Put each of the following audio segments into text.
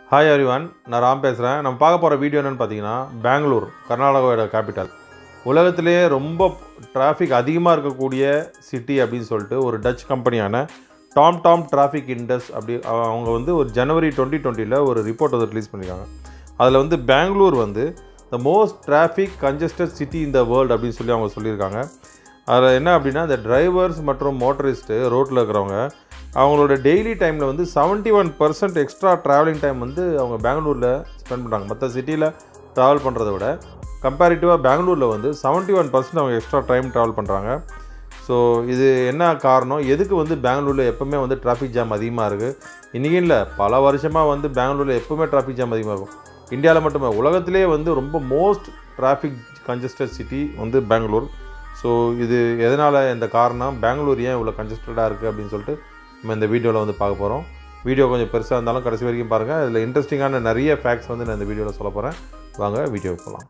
hi everyone நான் ராம் பேசுகிறேன் நம்ம பார்க்க போகிற வீடியோ என்னென்னு பார்த்தீங்கன்னா பெங்களூர் கர்நாடகாவோட கேபிட்டல் உலகத்திலேயே ரொம்ப டிராஃபிக் அதிகமாக இருக்கக்கூடிய சிட்டி அப்படின்னு சொல்லிட்டு ஒரு டச் கம்பெனியான டாம் டாம் டிராஃபிக் இண்டஸ் அப்படி அவ- அவங்க வந்து ஒரு ஜனவரி டுவெண்ட்டி டுவெண்ட்டியில் ஒரு ரிப்போர்ட் வந்து ரிலீஸ் பண்ணியிருக்காங்க அதில் வந்து பெங்களூர் வந்து the most traffic congested city in the world அப்படின்னு சொல்லி அவங்க சொல்லியிருக்காங்க அதில் என்ன அப்படின்னா இந்த டிரைவர்ஸ் மற்றும் மோட்டரிஸ்ட்டு ரோட்டில் இருக்கிறவங்க அவங்களோட டெய்லி டைமில் வந்து 71% one percent extra travelling time வந்து அவங்க பெங்களூரில் ஸ்பெண்ட் பண்ணுறாங்க மற்ற சிட்டியில் ட்ராவல் பண்ணுறத விட கம்பேரிட்டிவாக பெங்களூரில் வந்து 71% ஒன் பர்சன்ட் அவங்க எக்ஸ்ட்ரா டைம் ட்ராவல் பண்ணுறாங்க ஸோ இது என்ன காரணம் எதுக்கு வந்து பெங்களூரில் எப்போவுமே வந்து டிராஃபிக் ஜாம் அதிகமாக இருக்குது இன்றைக்கி இல்லை பல வருஷமாக வந்து பெங்களூரில் எப்போவுமே டிராஃபிக் ஜாம் அதிகமாக இருக்கும் இந்தியாவில் மட்டுமே உலகத்திலே வந்து ரொம்ப மோஸ்ட் டிராஃபிக் கன்ஜஸ்டட் சிட்டி வந்து பெங்களூர் ஸோ இது எதனால் இந்த காரணம் பெங்களூர் ஏன் இவ்வளோ கன்ஜஸ்டடாக இருக்குது அப்படின்னு சொல்லிட்டு நம்ம இந்த வீடியோவில் வந்து பார்க்க போகிறோம் வீடியோ கொஞ்சம் பெருசாக இருந்தாலும் கடைசி வரைக்கும் பாருங்கள் இதில் இன்ட்ரெஸ்டிங்கான நிறைய ஃபேக்ட்ஸ் வந்து நான் இந்த வீடியோவில் சொல்ல போகிறேன் வாங்க வீடியோவுக்கு போகலாம்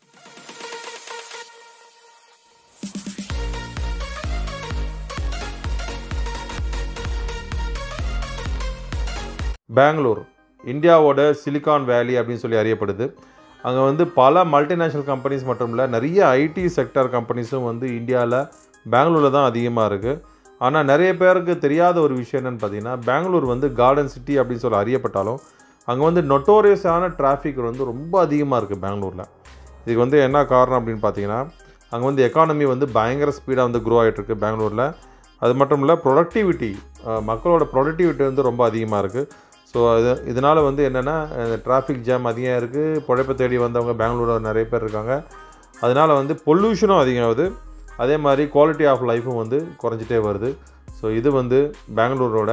பெங்களூர் இந்தியாவோட சிலிகான் வேலி அப்படின்னு சொல்லி அறியப்படுது அங்கே வந்து பல மல்டிநேஷ்னல் கம்பெனிஸ் மட்டும் இல்லை நிறைய ஐடி செக்டர் கம்பெனிஸும் வந்து இந்தியாவில் பெங்களூரில் தான் அதிகமாக இருக்குது ஆனால் நிறைய பேருக்கு தெரியாத ஒரு விஷயம் என்னென்னு பார்த்தீங்கன்னா பெங்களூர் வந்து கார்டன் சிட்டி அப்படின்னு சொல்லி அறியப்பட்டாலும் அங்கே வந்து நொட்டோரியஸான டிராஃபிக் வந்து ரொம்ப அதிகமாக இருக்குது பெங்களூரில் இதுக்கு வந்து என்ன காரணம் அப்படின்னு பார்த்தீங்கன்னா அங்கே வந்து எக்கானமி வந்து பயங்கர ஸ்பீடாக வந்து க்ரோ ஆகிட்டுருக்கு பெங்களூரில் அது மட்டும் இல்லை ப்ரொடக்டிவிட்டி மக்களோட ப்ரொடக்டிவிட்டி வந்து ரொம்ப அதிகமாக இருக்குது ஸோ அது இதனால் வந்து என்னென்னா டிராஃபிக் ஜாம் அதிகம் இருக்குது பிழைப்பை தேடி வந்தவங்க பெங்களூரில் நிறைய பேர் இருக்காங்க அதனால் வந்து பொல்யூஷனும் அதிகமாகுது அதே மாதிரி குவாலிட்டி ஆஃப் லைஃபும் வந்து குறைஞ்சிட்டே வருது ஸோ இது வந்து பெங்களூரோட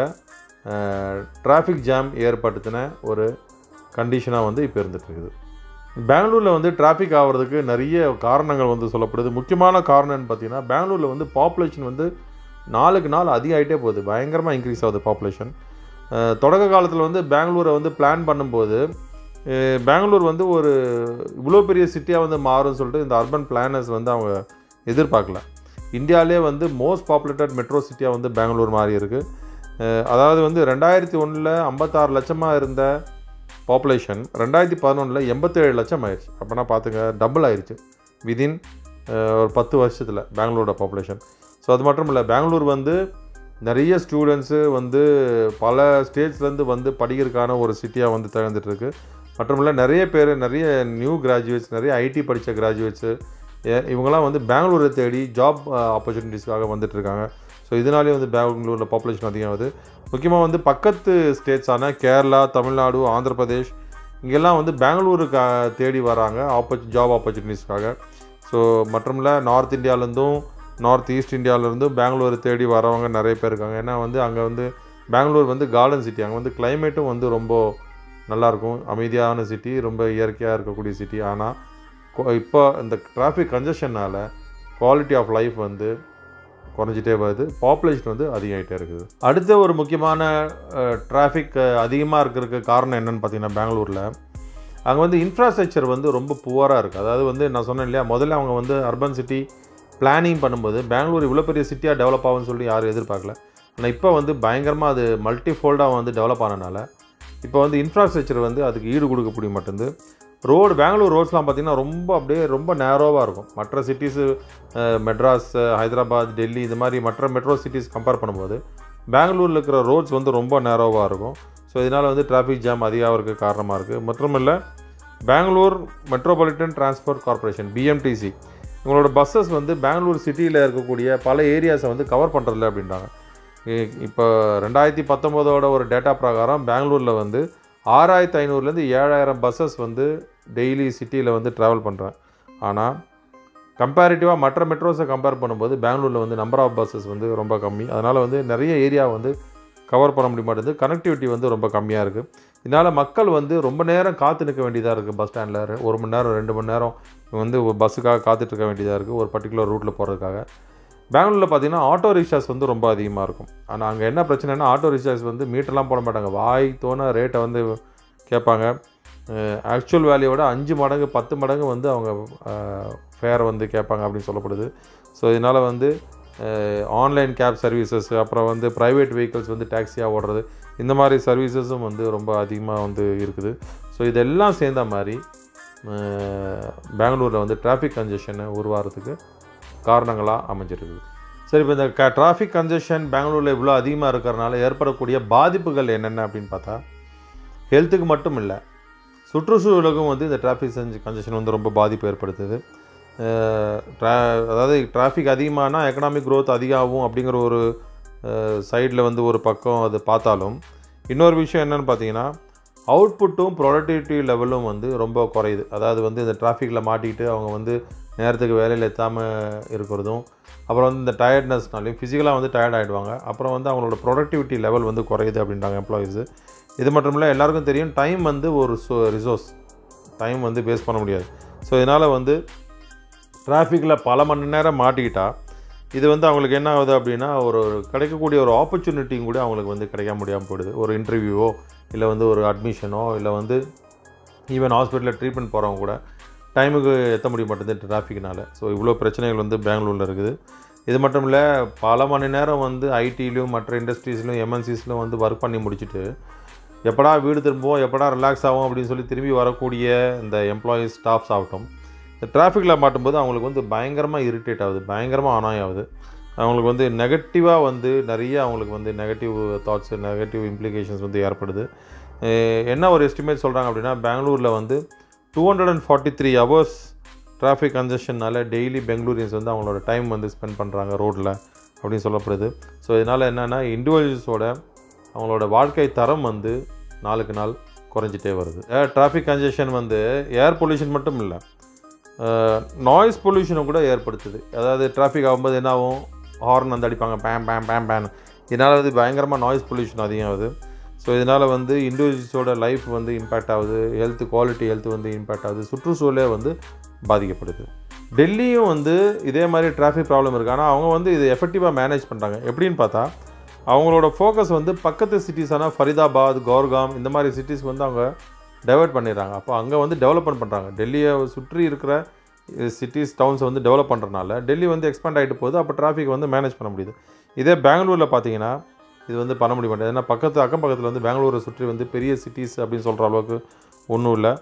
டிராஃபிக் ஜாம் ஏற்படுத்தின ஒரு கண்டிஷனாக வந்து இப்போ இருந்துகிட்ருக்குது பெங்களூரில் வந்து டிராஃபிக் ஆகிறதுக்கு நிறைய காரணங்கள் வந்து சொல்லப்படுது முக்கியமான காரணம்னு பார்த்தீங்கன்னா பெங்களூரில் வந்து பாப்புலேஷன் வந்து நாளுக்கு நாள் அதிகமாகிட்டே போகுது பயங்கரமாக இன்க்ரீஸ் ஆகுது பாப்புலேஷன் தொடக்க காலத்தில் வந்து பெங்களூரை வந்து பிளான் பண்ணும்போது அஹ், பெங்களூர் வந்து ஒரு இவ்வளோ பெரிய சிட்டியாக வந்து மாறும்னு சொல்லிட்டு இந்த அர்பன் பிளானர்ஸ் வந்து அவங்க எதிர்பார்க்கல இந்தியாவிலே வந்து மோஸ்ட் பாப்புலேட்டட் மெட்ரோ சிட்டியாக வந்து பெங்களூர் மாறி இருக்குது அஹ், அதாவது வந்து ரெண்டாயிரத்தி ஒன்றில் ஐம்பத்தாறு லட்சமாக இருந்த பாப்புலேஷன் ரெண்டாயிரத்தி பதினொன்றில் எண்பத்தேழு லட்சம் ஆயிடுச்சு அப்போனா பார்த்துங்க டபுள் ஆயிடுச்சு விதின் ஒரு பத்து வருஷத்தில் பெங்களூரோட பாப்புலேஷன் ஸோ அது மட்டும் இல்லை பெங்களூர் வந்து நிறைய ஸ்டூடெண்ட்ஸு வந்து பல ஸ்டேட்ஸ்லேருந்து வந்து படிக்கிறதுக்கான ஒரு சிட்டியாக வந்து திகழ்ந்துட்டுருக்கு மற்றும் இல்லை நிறைய பேர் நிறைய நியூ கிராஜுவேட்ஸ் நிறைய ஐடி படித்த கிராஜுவேட்ஸு இவங்கெல்லாம் வந்து பெங்களூரை தேடி ஜாப் ஆப்பர்ச்சுனிட்டிஸ்க்காக வந்துட்டுருக்காங்க ஸோ இதனாலே வந்து பெங்களூரில் பாப்புலேஷன் அதிகமாகுது முக்கியமாக வந்து பக்கத்து ஸ்டேட்ஸான கேரளா தமிழ்நாடு ஆந்திர பிரதேஷ் இங்கெல்லாம் வந்து பெங்களூருக்கு தேடி வராங்க ஆப்பர்ச்சு ஜாப் ஆப்பர்ச்சுனிட்டிஸ்க்காக ஸோ மற்றும்ல நார்த் இந்தியாவிலேருந்தும் நார்த் ஈஸ்ட் இந்தியாவிலேருந்தும் பெங்களூரை தேடி வரவங்க நிறைய பேர் இருக்காங்க ஏன்னா வந்து அங்கே வந்து பெங்களூர் வந்து கார்டன் சிட்டி அங்கே வந்து கிளைமேட்டும் வந்து ரொம்ப நல்லாயிருக்கும் அமைதியான சிட்டி ரொம்ப இயற்கையாக இருக்கக்கூடிய சிட்டி ஆனால் இப்போ இந்த டிராஃபிக் கன்ஜஷனால் குவாலிட்டி ஆஃப் லைஃப் வந்து குறைஞ்சிட்டே வருது பாப்புலேஷன் வந்து அதிகமாகிட்டே இருக்குது அடுத்த ஒரு முக்கியமான டிராஃபிக் அதிகமாக இருக்கிறதுக்கு காரணம் என்னன்னு பார்த்தீங்கன்னா பெங்களூரில் அங்கே வந்து இன்ஃப்ராஸ்ட்ரக்சர் வந்து ரொம்ப புவராக இருக்குது அதாவது வந்து நான் சொன்னேன் இல்லையா முதல்ல அவங்க வந்து அர்பன் சிட்டி பிளானிங் பண்ணும்போது பெங்களூர் இவ்வளோ பெரிய சிட்டியாக டெவலப் ஆகும்னு சொல்லி யாரும் எதிர்பார்க்கல ஆனால் இப்போ வந்து பயங்கரமாக அது மல்டி ஃபோல்டாக வந்து டெவலப் ஆனனால இப்போ வந்து இன்ஃப்ராஸ்ட்ரக்சர் வந்து அதுக்கு ஈடு கொடுக்க முடிய மாட்டேங்குது ரோடு பெங்களூர் ரோட்ஸ்லாம் பார்த்திங்கன்னா ரொம்ப அப்படியே ரொம்ப நேரோவாக இருக்கும் மற்ற சிட்டிஸு மெட்ராஸ் ஹைதராபாத் டெல்லி இந்த மாதிரி மற்ற மெட்ரோ சிட்டிஸ் கம்பேர் பண்ணும்போது பெங்களூரில் இருக்கிற ரோட்ஸ் வந்து ரொம்ப நேரோவாக இருக்கும் ஸோ இதனால் வந்து டிராஃபிக் ஜாம் அதிகமாக இருக்க காரணமாக இருக்குது மற்றும் இல்லை Bangalore metropolitan transport corporation BMTC இவங்களோட பஸ்ஸஸ் வந்து பெங்களூர் சிட்டியில் இருக்கக்கூடிய பல ஏரியாஸை வந்து கவர் பண்ணுறதில்ல அப்படின்றாங்க இ- இப்போ ரெண்டாயிரத்தி பத்தொம்போதோட ஒரு டேட்டா பிரகாரம் பெங்களூரில் வந்து ஆறாயிரத்து ஐநூறுலேருந்து ஏழாயிரம் பஸ்ஸஸ் வந்து டெய்லி சிட்டியில் வந்து ட்ராவல் பண்ணுறேன் ஆனால் கம்பேரிட்டிவாக மற்ற மெட்ரோஸை கம்பேர் பண்ணும்போது பெங்களூரில் வந்து நம்பர் ஆஃப் பஸ்ஸஸ் வந்து ரொம்ப கம்மி அதனால் வந்து நிறைய ஏரியா வந்து கவர் பண்ண முடிய மாட்டேங்குது கனெக்டிவிட்டி வந்து ரொம்ப கம்மியாக இருக்குது இதனால் மக்கள் வந்து ரொம்ப நேரம் காத்து நிற்க வேண்டியதாக இருக்குது பஸ் ஸ்டாண்டில் ஒரு மணி நேரம் ரெண்டு மணி நேரம் வந்து ஒரு பஸ்ஸுக்காக காத்துட்டு இருக்க வேண்டியதாக இருக்குது ஒரு பர்டிகுலர் ரூட்டில் போகிறதுக்காக பெங்களூரில் பார்த்தீங்கன்னா ஆட்டோ ரிக்ஷாஸ் வந்து ரொம்ப அதிகமாக இருக்கும் ஆனால் அங்கே என்ன பிரச்சனைனா ஆட்டோ ரிக்ஷாஸ் வந்து மீட்டர்லாம் போட மாட்டாங்க வாய் தோண ரேட்டை வந்து கேட்பாங்க ஆக்சுவல் வேல்யூவோட அஞ்சு மடங்கு பத்து மடங்கு வந்து அவங்க ஃபேரை வந்து கேட்பாங்க அப்படின்னு சொல்லப்படுது ஸோ இதனால் வந்து ஆன்லைன் கேப் சர்வீசஸ் அப்புறம் வந்து ப்ரைவேட் வெஹிக்கிள்ஸ் வந்து டாக்ஸியாக ஓடுறது இந்த மாதிரி சர்வீசஸும் வந்து ரொம்ப அதிகமாக வந்து இருக்குது ஸோ இதெல்லாம் சேர்ந்த மாதிரி பெங்களூரில் வந்து டிராஃபிக் கன்ஜெஷனை உருவாகிறதுக்கு காரணங்களாக அமைஞ்சிருக்குது சரி இப்போ இந்த க டிராஃபிக் கன்ஜெஷன் பெங்களூரில் இவ்வளோ அதிகமாக இருக்கிறனால ஏற்படக்கூடிய பாதிப்புகள் என்னென்ன அப்படின்னு பார்த்தா ஹெல்த்துக்கு மட்டும் இல்லை சுற்றுச்சூழலுக்கும் வந்து இந்த டிராஃபிக் கன்ஜெஷன் வந்து ரொம்ப பாதிப்பு ஏற்படுத்துது ட்ரா அதாவது டிராஃபிக் அதிகமானா எக்கனாமிக் க்ரோத் அதிகமாகும் அப்படிங்கிற ஒரு சைடில் வந்து ஒரு பக்கம் அது பார்த்தாலும் இன்னொரு விஷயம் என்னென்னு பார்த்தீங்கன்னா அவுட்புட்டும் ப்ரொடக்டிவிட்டி லெவலும் வந்து ரொம்ப குறையுது அதாவது வந்து இந்த டிராஃபிக்கில் மாட்டிக்கிட்டு அவங்க வந்து நேரத்துக்கு வேலையில் எத்தாமல் இருக்கிறதும் அப்புறம் வந்து இந்த டயர்ட்னஸ்னாலையும் ஃபிசிக்கலாக வந்து டயர்ட் ஆகிடுவாங்க அப்புறம் வந்து அவங்களோட ப்ரொடக்டிவிட்டி லெவல் வந்து குறையுது அப்படின்றாங்க எம்ப்ளாயீஸு இது மட்டும் இல்லை எல்லாருக்கும் தெரியும் டைம் வந்து ஒரு ரிசோர்ஸ் டைம் வந்து பேஸ் பண்ண முடியாது ஸோ இதனால் வந்து டிராஃபிக்கில் பல மணி நேரம் மாட்டிக்கிட்டா இது வந்து அவங்களுக்கு என்ன ஆகுது அப்படின்னா ஒரு கிடைக்கக்கூடிய ஒரு ஆப்பர்ச்சுனிட்டியும் கூட அவங்களுக்கு வந்து கிடைக்க முடியாமல் போயிடுது ஒரு இன்டர்வியூவோ இல்லை வந்து ஒரு அட்மிஷனோ இல்லை வந்து ஈவன் ஹாஸ்பிட்டலில் ட்ரீட்மெண்ட் போகிறவங்க கூட டைமுக்கு எத்த முடிய மாட்டேங்குது டிராஃபிக்னால ஸோ இவ்வளோ பிரச்சனைகள் வந்து பெங்களூரில் இருக்குது இது மட்டும் இல்லை பல மணி நேரம் வந்து ஐடிலையும் மற்ற இண்டஸ்ட்ரீஸ்லையும் எம்என்சிஸ்லையும் வந்து ஒர்க் பண்ணி முடிச்சுட்டு எப்படா வீடு திரும்புவோம் எப்படா ரிலாக்ஸ் ஆகும் அப்படின்னு சொல்லி திரும்பி வரக்கூடிய இந்த எம்ப்ளாயீஸ் ஸ்டாஃப்ஸ் ஆகட்டும் இந்த டிராஃபிக்கில் மாட்டும்போது அவங்களுக்கு வந்து பயங்கரமாக இரிட்டேட் ஆகுது பயங்கரமாக அனாய் ஆகுது அவங்களுக்கு வந்து நெகட்டிவாக வந்து நிறைய அவங்களுக்கு வந்து நெகட்டிவ் தாட்ஸு நெகட்டிவ் இம்ப்ளிகேஷன்ஸ் வந்து ஏற்படுது என்ன ஒரு எஸ்டிமேட் சொல்கிறாங்க அப்படின்னா பெங்களூரில் வந்து two hundred and forty three hours traffic கன்ஜெஷனால் டெய்லி பெங்களூரியன்ஸ் வந்து அவங்களோட டைம் வந்து ஸ்பெண்ட் பண்ணுறாங்க ரோட்டில் அப்படின்னு சொல்லப்படுது ஸோ இதனால் என்னென்னா இண்டிவிஜுவல்ஸோட அவங்களோட வாழ்க்கை தரம் வந்து நாளுக்கு நாள் குறைஞ்சிட்டே வருது டிராஃபிக் கன்ஜெஷன் வந்து ஏர் பொல்யூஷன் மட்டும் இல்லை நாய்ஸ் பொல்யூஷனை கூட ஏற்படுத்துது அதாவது டிராஃபிக் ஆகும்போது என்ன ஆகும் ஹார்ன் வந்து அடிப்பாங்க பேம் பேம் பேம் பேன் இதனால் வந்து பயங்கரமாக நாய்ஸ் பொல்யூஷன் அதிகம் ஆகுது ஸோ இதனால் வந்து இண்டிவிஜுவல்ஸோட லைஃப் வந்து இம்பேக்ட் ஆகுது ஹெல்த் குவாலிட்டி ஹெல்த் வந்து இம்பேக்ட் ஆகுது சுற்றுச்சூழலே வந்து பாதிக்கப்படுது டெல்லியும் வந்து இதே மாதிரி டிராஃபிக் ப்ராப்ளம் இருக்குது ஆனால் அவங்க வந்து இது எஃபெக்டிவாக மேனேஜ் பண்ணுறாங்க எப்படின்னு பார்த்தா அவங்களோட ஃபோக்கஸ் வந்து பக்கத்து சிட்டிஸான ஃபரிதாபாத் கௌர்காம் இந்த மாதிரி சிட்டிஸ் வந்து அவங்க டைவெர்ட் பண்ணிடுறாங்க அப்போ அங்கே வந்து டெவலப்மெண்ட் பண்ணுறாங்க டெல்லியை சுற்றி இருக்கிற சிட்டிஸ் டவுன்ஸை வந்து டெவலப் பண்ணுறனால டெல்லி வந்து எக்ஸ்பேண்ட் ஆகிட்டு போகுது அப்போ டிராஃபிக் வந்து மேனேஜ் பண்ண முடியுது இதே பெங்களூரில் பார்த்தீங்கன்னா இது வந்து பண்ண முடிய மாட்டேது ஏன்னா பக்கத்து அக்கம் பக்கத்தில் வந்து பெங்களூரை சுற்றி வந்து பெரிய சிட்டிஸ் அப்படின்னு சொல்கிற அளவுக்கு ஒன்றும் இல்லை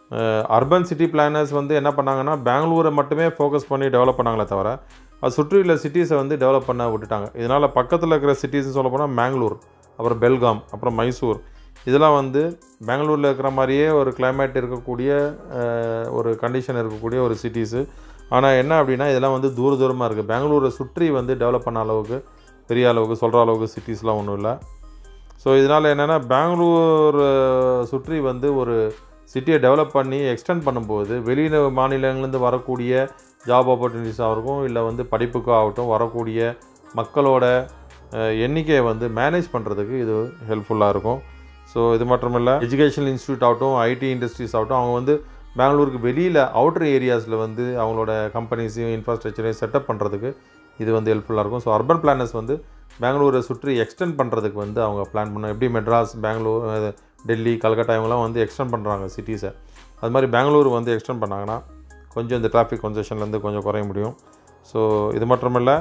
அர்பன் சிட்டி பிளானர்ஸ் வந்து என்ன பண்ணாங்கன்னா பெங்களூரை மட்டுமே ஃபோக்கஸ் பண்ணி டெவலப் பண்ணாங்களே தவிர அது சுற்றி உள்ள சிட்டிஸை வந்து டெவலப் பண்ண விட்டுட்டாங்க இதனால் பக்கத்தில் இருக்கிற சிட்டிஸ்னு சொல்ல போனால் மேங்களூர் அப்புறம் பெல்காம் அப்புறம் மைசூர் இதெல்லாம் வந்து பெங்களூரில் இருக்கிற மாதிரியே ஒரு கிளைமேட் இருக்கக்கூடிய ஒரு கண்டிஷன் இருக்கக்கூடிய ஒரு சிட்டிஸு ஆனால் என்ன அப்படின்னா இதெல்லாம் வந்து தூர தூரமாக இருக்குது பெங்களூரை சுற்றி வந்து டெவலப் பண்ண அளவுக்கு பெரிய அளவுக்கு சொல்கிற அளவுக்கு சிட்டிஸ்லாம் ஒன்றும் இல்லை ஸோ இதனால் என்னென்னா பெங்களூர் சுற்றி வந்து ஒரு சிட்டியை டெவலப் பண்ணி எக்ஸ்டெண்ட் பண்ணும்போது வெளி மாநிலங்கள்லேருந்து வரக்கூடிய ஜாப் ஆப்பர்ச்சுனிட்டிஸாக இருக்கும் இல்லை வந்து படிப்புக்கோ ஆகட்டும் வரக்கூடிய மக்களோட எண்ணிக்கையை வந்து மேனேஜ் பண்ணுறதுக்கு இது ஹெல்ப்ஃபுல்லாக இருக்கும் ஸோ இது மட்டும் இல்லை எஜுகேஷனல் இன்ஸ்டியூட் ஆகட்டும் ஐடி இண்டஸ்ட்ரீஸ் ஆகட்டும் அவங்க வந்து பெங்களூருக்கு வெளியில் அவுட்டர் ஏரியாஸில் வந்து அவங்களோட கம்பெனிஸையும் இன்ஃப்ராஸ்ட்ரக்சரையும் செட்டப் பண்ணுறதுக்கு இது வந்து ஹெல்ப்ஃபுல்லாக இருக்கும் ஸோ அர்பன் பிளானர்ஸ் வந்து பெங்களூரை சுற்றி எக்ஸ்டெண்ட் பண்ணுறதுக்கு வந்து அவங்க பிளான் பண்ண எப்படி மெட்ராஸ் பெங்களூர் டெல்லி கல்கட்டா இவங்கெல்லாம் வந்து எக்ஸ்டெண்ட் பண்ணுறாங்க சிட்டிஸை அது மாதிரி பெங்களூர் வந்து எக்ஸ்டெண்ட் பண்ணாங்கன்னா கொஞ்சம் இந்த டிராஃபிக் கன்ஜெஷன்லேருந்து கொஞ்சம் குறைய முடியும் ஸோ இது மட்டுமில்லை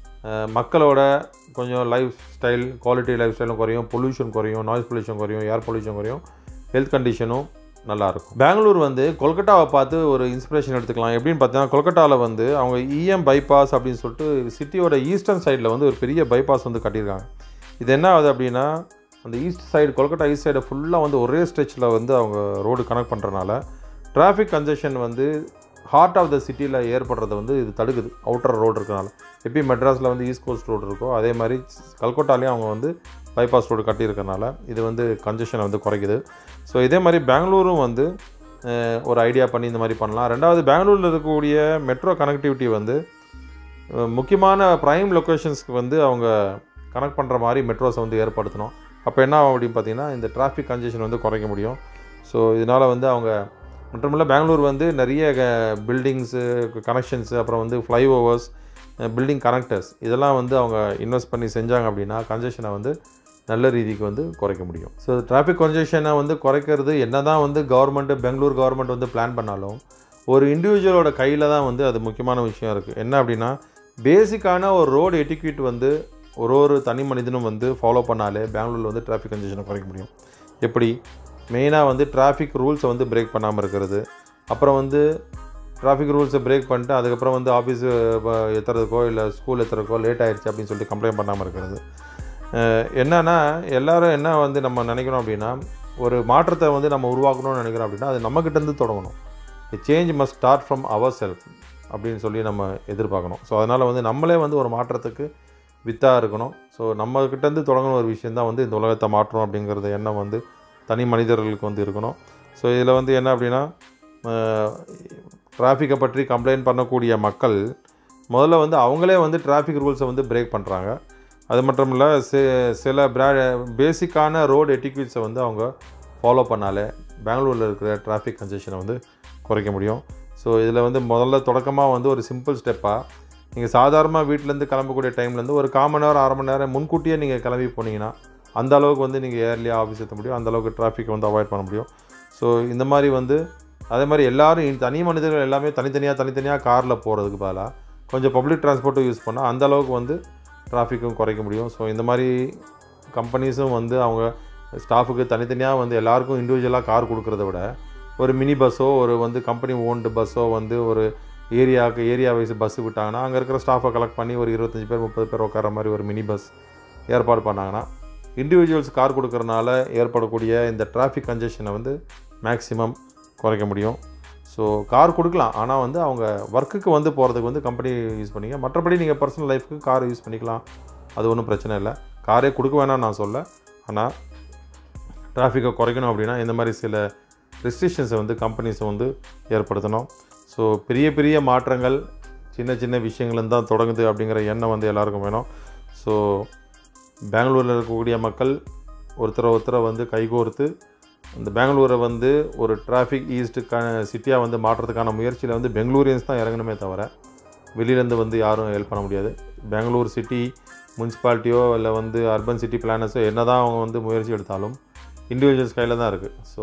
மக்களோட கொஞ்சம் லைஃப் ஸ்டைல் குவாலிட்டி லைஃப் ஸ்டைலும் குறையும் பொல்யூஷன் குறையும் நாய்ஸ் பொல்யூஷன் குறையும் ஏர் பொல்யூஷன் குறையும் ஹெல்த் கண்டிஷனும் நல்லாயிருக்கும் பெங்களூர் வந்து கொல்கட்டாவை பார்த்து ஒரு இன்ஸ்பிரேஷன் எடுத்துக்கலாம் எப்படின்னு பார்த்தீங்கன்னா கொல்கட்டாவில் வந்து அவங்க இஎம் பைபாஸ் அப்படின்னு சொல்லிட்டு சிட்டியோட ஈஸ்டர்ன் சைடில் வந்து ஒரு பெரிய பைபாஸ் வந்து கட்டியிருக்காங்க இது என்ன ஆகுது அப்படின்னா அந்த ஈஸ்ட் சைடு கொல்கட்டா ஈஸ்ட் சைடை ஃபுல்லாக வந்து ஒரே ஸ்ட்ரெச்சில் வந்து அவங்க ரோடு கனெக்ட் பண்ணுறனால டிராஃபிக் கன்ஜெஷன் வந்து ஹார்ட் ஆஃப் த சிட்டியில் ஏற்படுறத வந்து இது தடுக்குது அவுட்டர் ரோடு இருக்கனால எப்படி மெட்ராஸில் வந்து ஈஸ்ட் கோஸ்ட் ரோடு இருக்கோ அதே மாதிரி கல்கட்டாலேயும் அவங்க வந்து பைபாஸ் ரோடு கட்டியிருக்கனால இது வந்து கன்ஜெஷனை வந்து குறைக்குது ஸோ இதே மாதிரி பெங்களூரும் வந்து ஒரு ஐடியா பண்ணி இந்த மாதிரி பண்ணலாம் ரெண்டாவது பெங்களூரில் இருக்கக்கூடிய மெட்ரோ கனெக்டிவிட்டி வந்து முக்கியமான ப்ரைம் லொக்கேஷன்ஸ்க்கு வந்து அவங்க கனெக்ட் பண்ணுற மாதிரி மெட்ரோஸை வந்து ஏற்படுத்தணும் அப்போ என்ன ஆகும் அப்படின்னு பார்த்தீங்கன்னா இந்த டிராஃபிக் கன்ஜெஷன் வந்து குறைக்க முடியும் ஸோ இதனால் வந்து அவங்க மட்டுமில்ல பெங்களூர் வந்து நிறைய பில்டிங்ஸு கனெக்ஷன்ஸு அப்புறம் வந்து ஃப்ளைஓவர்ஸ் பில்டிங் கனெக்டர்ஸ் இதெல்லாம் வந்து அவங்க இன்வெஸ்ட் பண்ணி செஞ்சாங்க அப்படின்னா கன்ஜெஷனை வந்து நல்ல ரீதிக்கு வந்து குறைக்க முடியும் ஸோ டிராஃபிக் கன்ஜெஷனை வந்து குறைக்கிறது என்ன தான் வந்து கவர்மெண்ட்டு பெங்களூர் கவர்மெண்ட் வந்து பிளான் பண்ணாலும் ஒரு இண்டிவிஜுவலோட கையில் தான் வந்து அது முக்கியமான விஷயம் இருக்குது என்ன அப்படின்னா பேசிக்கான ஒரு ரோடு எட்டிக்யூட் வந்து ஒரு ஒரு தனி மனிதனும் வந்து ஃபாலோ பண்ணாலே பெங்களூரில் வந்து டிராஃபிக் கன்ஜெஷனை குறைக்க முடியும் எப்படி மெயினாக வந்து டிராஃபிக் ரூல்ஸை வந்து பிரேக் பண்ணாமல் இருக்கிறது அப்புறம் வந்து டிராஃபிக் ரூல்ஸை பிரேக் பண்ணிட்டு அதுக்கப்புறம் வந்து ஆஃபீஸ் எத்துறதுக்கோ இல்லை ஸ்கூல் எத்துறதுக்கோ லேட் ஆயிடுச்சு அப்படின்னு சொல்லிட்டு கம்ப்ளைண்ட் பண்ணாமல் இருக்கிறது அஹ் என்னன்னா எல்லாரும் என்ன வந்து நம்ம நினைக்கிறோம் அப்படின்னா ஒரு மாற்றத்தை வந்து நம்ம உருவாக்கணும்னு நினைக்கிறோம் அப்படின்னா அது நம்மக்கிட்டேருந்து தொடங்கணும் change must start from our self அப்படின்னு சொல்லி நம்ம எதிர்பார்க்கணும் ஸோ அதனால் வந்து நம்மளே வந்து ஒரு மாற்றத்துக்கு வித்தாக இருக்கணும் ஸோ நம்மக்கிட்டேருந்து தொடங்கின ஒரு விஷயந்தான் வந்து இந்த உலகத்தை மாற்றணும் அப்படிங்கிறது எண்ணம் வந்து தனி மனிதர்களுக்கு வந்து இருக்கணும் ஸோ இதில் வந்து என்ன அப்படின்னா டிராஃபிக்கை பற்றி கம்ப்ளைண்ட் பண்ணக்கூடிய மக்கள் முதல்ல வந்து அவங்களே வந்து டிராஃபிக் ரூல்ஸை வந்து பிரேக் பண்ணுறாங்க அது மட்டும் இல்லை சி சில பிரா பேசிக்கான ரோடு எட்டிக்யூட்ஸை வந்து அவங்க ஃபாலோ பண்ணாலே பெங்களூரில் இருக்கிற டிராஃபிக் கன்ஜெஷனை வந்து குறைக்க முடியும் ஸோ இதில் வந்து முதல்ல தொடக்கமாக வந்து ஒரு சிம்பிள் ஸ்டெப்பாக நீங்கள் சாதாரணமாக வீட்டிலேருந்து கிளம்பக்கூடிய டைம்லேருந்து ஒரு கால் மணி நேரம் அரை மணி நேரம் முன்கூட்டியே நீங்கள் கிளம்பி போனீங்கன்னா அந்த அளவுக்கு வந்து நீங்கள் ஏர்லியாக ஆஃபீஸ் எத்த முடியும் அந்த அளவுக்கு டிராஃபிக்கை வந்து அவாய்ட் பண்ண முடியும் ஸோ இந்த மாதிரி வந்து அதே மாதிரி எல்லாரும் இ- தனி மனிதர்கள் எல்லாமே தனித்தனியாக தனித்தனியாக காரில் போகிறதுக்கு பதிலாக கொஞ்சம் பப்ளிக் டிரான்ஸ்போர்ட்டும் யூஸ் பண்ணால் அந்த அளவுக்கு வந்து டிராஃபிக்கும் குறைக்க முடியும் ஸோ இந்த மாதிரி கம்பெனிஸும் வந்து அவங்க ஸ்டாஃபுக்கு தனித்தனியாக வந்து எல்லாருக்கும் இண்டிவிஜுவலாக கார் கொடுக்கறத விட ஒரு மினி பஸ்ஸோ ஒரு வந்து கம்பெனி ஓன்டு பஸ்ஸோ வந்து ஒரு ஏரியாவுக்கு ஏரியா வைஸ் பஸ் விட்டாங்கன்னா அங்கே இருக்கிற ஸ்டாஃபை கலெக்ட் பண்ணி ஒரு இருபத்தஞ்சி பேர் முப்பது பேர் உட்கார மாதிரி ஒரு மினி பஸ் ஏற்பாடு பண்ணாங்கன்னா இண்டிவிஜுவல்ஸ் கார் கொடுக்கறனால ஏற்படக்கூடிய இந்த டிராஃபிக் கன்ஜெஷனை வந்து மேக்ஸிமம் குறைக்க முடியும் ஸோ கார் கொடுக்கலாம் ஆனால் வந்து அவங்க ஒர்க்குக்கு வந்து போகிறதுக்கு வந்து கம்பெனி யூஸ் பண்ணிக்க மற்றபடி நீங்கள் பர்சனல் லைஃப்க்கு கார் யூஸ் பண்ணிக்கலாம் அது ஒன்றும் பிரச்சனை இல்லை காரே கொடுக்க வேணாம்னு நான் சொல்ல ஆனால் டிராஃபிக்கை குறைக்கணும் அப்படின்னா இந்த மாதிரி சில ரெஸ்ட்ரிக்ஷன்ஸை வந்து கம்பெனிஸை வந்து ஏற்படுத்தணும் ஸோ பெரிய பெரிய மாற்றங்கள் சின்ன சின்ன விஷயங்கள்லேருந்து தான் தொடங்குது அப்படிங்கிற எண்ணம் வந்து எல்லாருக்கும் வேணும் ஸோ பெங்களூரில் இருக்கக்கூடிய மக்கள் ஒருத்தரை ஒருத்தரை வந்து கைகோர்த்து இந்த பெங்களூரை வந்து ஒரு டிராஃபிக் ஈஸ்ட்டுக்கான சிட்டியாக வந்து மாற்றுறதுக்கான முயற்சியில் வந்து பெங்களூரியன்ஸ் தான் இறங்கணுமே தவிர வெளியிலேருந்து வந்து யாரும் ஹெல்ப் பண்ண முடியாது பெங்களூர் சிட்டி முனிசிபாலிட்டியோ இல்லை வந்து அர்பன் சிட்டி பிளானர்ஸோ என்ன தான் அவங்க வந்து முயற்சி எடுத்தாலும் இண்டிவிஜுவல்ஸ் கையில் தான் இருக்குது ஸோ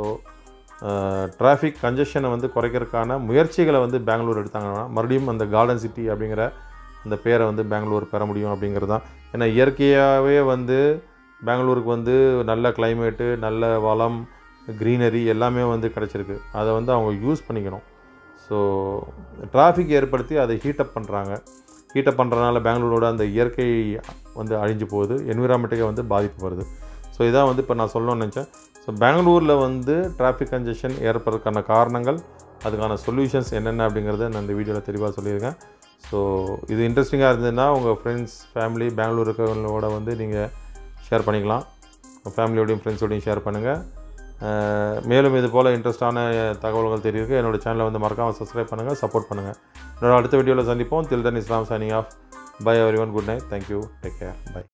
டிராஃபிக் கன்ஜெஷனை வந்து குறைக்கிறதுக்கான முயற்சிகளை வந்து பெங்களூர் எடுத்தாங்கன்னா மறுபடியும் அந்த கார்டன் சிட்டி அப்படிங்கிற அந்த பேரை வந்து பெங்களூர் பெற முடியும் அப்படிங்கிறது தான் ஏன்னா இயற்கையாகவே வந்து பெங்களூருக்கு வந்து நல்ல கிளைமேட்டு நல்ல வளம் க்ரீனரி எல்லாமே வந்து கிடச்சிருக்கு அதை வந்து அவங்க யூஸ் பண்ணிக்கணும் ஸோ டிராஃபிக் ஏற்படுத்தி அதை ஹீட்டப் பண்ணுறாங்க ஹீட்டப் பண்ணுறதுனால பெங்களூரோட அந்த இயற்கை வந்து அழிஞ்சு போகுது என்விரான்மெண்ட்டுக்கே வந்து பாதிப்பு வருது ஸோ இதான் வந்து இப்போ நான் சொல்லணும்னு நினச்சேன் ஸோ பெங்களூரில் வந்து டிராஃபிக் கன்ஜெஷன் ஏற்படுறதுக்கான காரணங்கள் அதுக்கான சொல்யூஷன்ஸ் என்னென்ன அப்படிங்கிறத நான் இந்த வீடியோவில் தெளிவாக சொல்லியிருக்கேன் ஸோ இது இன்ட்ரெஸ்டிங்காக இருந்ததுன்னா உங்கள் ஃப்ரெண்ட்ஸ் ஃபேமிலி பெங்களூர் இருக்கிறவங்களோட வந்து நீங்கள் ஷேர் பண்ணிக்கலாம் உங்கள் ஃபேமிலியோடையும் ஃப்ரெண்ட்ஸோடையும் ஷேர் பண்ணுங்கள் அஹ் மேலும் இது போல் இன்ட்ரெஸ்டான தகவல்கள் தெரியுது என்னோட சேனலை வந்து மறக்காமல் சப்ஸ்கிரைப் பண்ணுங்கள் சப்போர்ட் பண்ணுங்கள் என்னோட அடுத்த வீடியோவில் சந்திப்போம் தில் தன் Islam signing off bye everyone good night thank you take care by